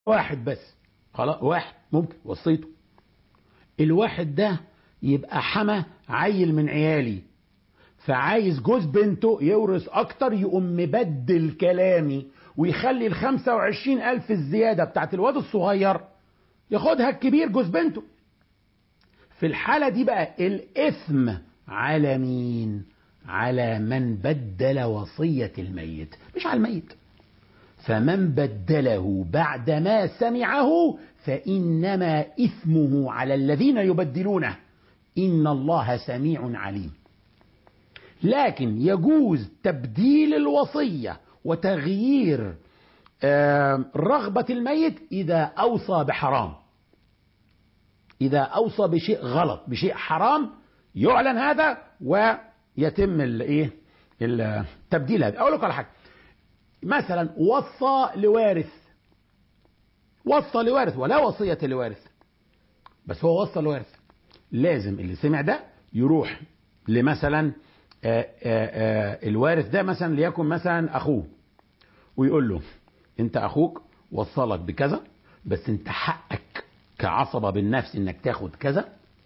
واحد بس خلاص واحد ممكن وصيته الواحد ده يبقى حما عيل من عيالي فعايز جوز بنته يورث اكتر يقوم مبدل كلامي ويخلي ال 25 ألف الزيادة بتاعت الواد الصغير ياخدها الكبير جوز بنته في الحالة دي بقى الإثم على مين على من بدل وصية الميت مش على الميت فمن بدله بعدما سمعه فإنما إثمه على الذين يبدلونه إن الله سميع عليم لكن يجوز تبديل الوصية وتغيير رغبة الميت إذا أوصى بحرام إذا أوصى بشيء غلط بشيء حرام يعلن هذا ويتم الايه التبديل هذا أقول لك على حاجة مثلا وصى لوارث وصى لوارث ولا وصية لوارث بس هو وصى لوارث لازم اللي سمع ده يروح لمثلا آآ آآ الوارث ده مثلا ليكن مثلا أخوه ويقول له أنت أخوك وصلك بكذا بس أنت حقك كعصبة بالنفس انك تاخد كذا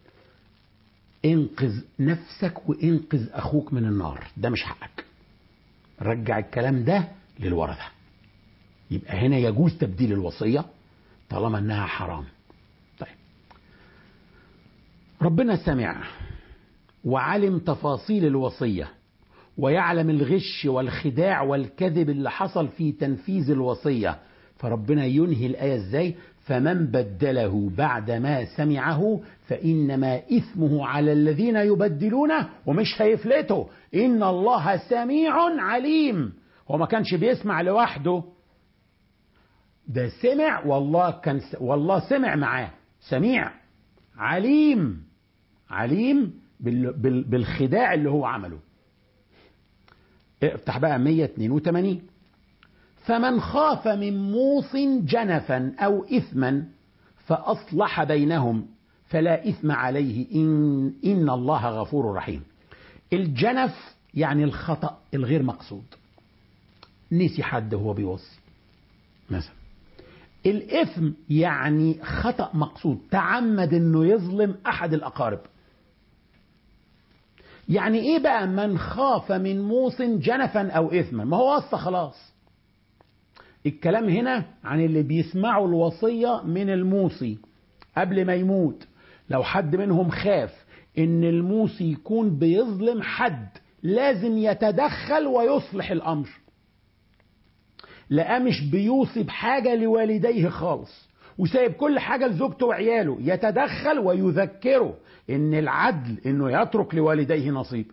انقذ نفسك وانقذ اخوك من النار ده مش حقك رجع الكلام ده للورثة يبقى هنا يجوز تبديل الوصية طالما انها حرام طيب ربنا سمع وعلم تفاصيل الوصية ويعلم الغش والخداع والكذب اللي حصل في تنفيذ الوصية فربنا ينهي الآية ازاي فمن بدله بعدما سمعه فإنما إثمه على الذين يبدلونه ومش هيفلته إن الله سميع عليم هو ما كانش بيسمع لوحده ده سمع والله كان والله سمع معاه سميع عليم عليم بالخداع اللي هو عمله افتح بقى 182 فمن خاف من موص جنفا أو إثما فأصلح بينهم فلا إثم عليه إن, إن الله غفور رحيم الجنف يعني الخطأ الغير مقصود نسي حد هو بيوصي مثلا الإثم يعني خطأ مقصود تعمد أنه يظلم أحد الأقارب يعني إيه بقى من خاف من موص جنفا أو إثما ما هو وصى خلاص الكلام هنا عن اللي بيسمعوا الوصية من الموصي قبل ما يموت لو حد منهم خاف ان الموصي يكون بيظلم حد لازم يتدخل ويصلح الامر لقى مش بيوصي بحاجة لوالديه خالص وسايب كل حاجة لزوجته وعياله يتدخل ويذكره ان العدل انه يترك لوالديه نصيب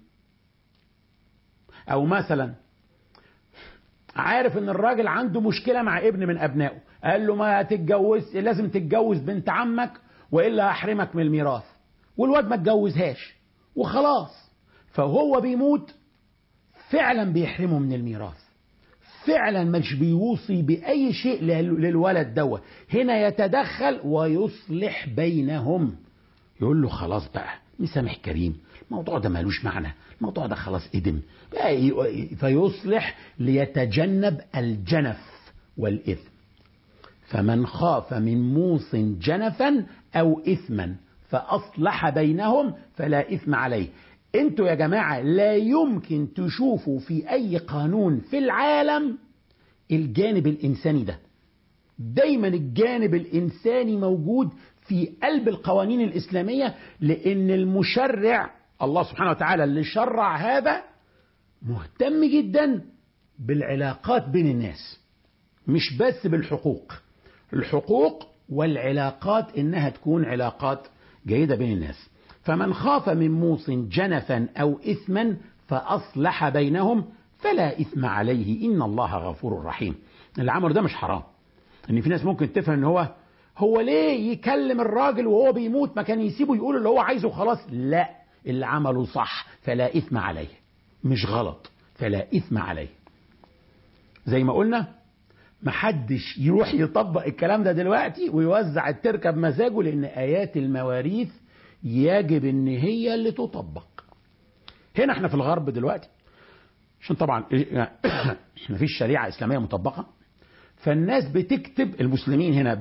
او مثلا عارف ان الراجل عنده مشكلة مع ابن من ابنائه قال له ما تتجوز لازم تتجوز بنت عمك والا هحرمك من الميراث والواد ما اتجوزهاش وخلاص فهو بيموت فعلا بيحرمه من الميراث فعلا مش بيوصي بأي شيء للولد دوت هنا يتدخل ويصلح بينهم يقول له خلاص بقى مسامح كريم الموضوع ده مالوش معنى الموضوع ده خلاص ادم فيصلح ليتجنب الجنف والإثم فمن خاف من موص جنفا أو إثما فأصلح بينهم فلا إثم عليه انتوا يا جماعة لا يمكن تشوفوا في أي قانون في العالم الجانب الإنساني ده دايما الجانب الإنساني موجود في قلب القوانين الإسلامية لأن المشرع الله سبحانه وتعالى اللي شرع هذا مهتم جدا بالعلاقات بين الناس مش بس بالحقوق الحقوق والعلاقات إنها تكون علاقات جيدة بين الناس فمن خاف من موص جنفا أو إثما فأصلح بينهم فلا إثم عليه إن الله غفور رحيم العمر ده مش حرام ان في ناس ممكن تفهم ان هو هو ليه يكلم الراجل وهو بيموت ما كان يسيبه يقول اللي هو عايزه خلاص لا اللي عمله صح فلا إثم عليه مش غلط فلا إثم عليه زي ما قلنا محدش يروح يطبق الكلام ده دلوقتي ويوزع التركة بمزاجه لأن آيات المواريث يجب ان هي اللي تطبق هنا احنا في الغرب دلوقتي عشان طبعا مفيش شريعة اسلامية مطبقة فالناس بتكتب المسلمين هنا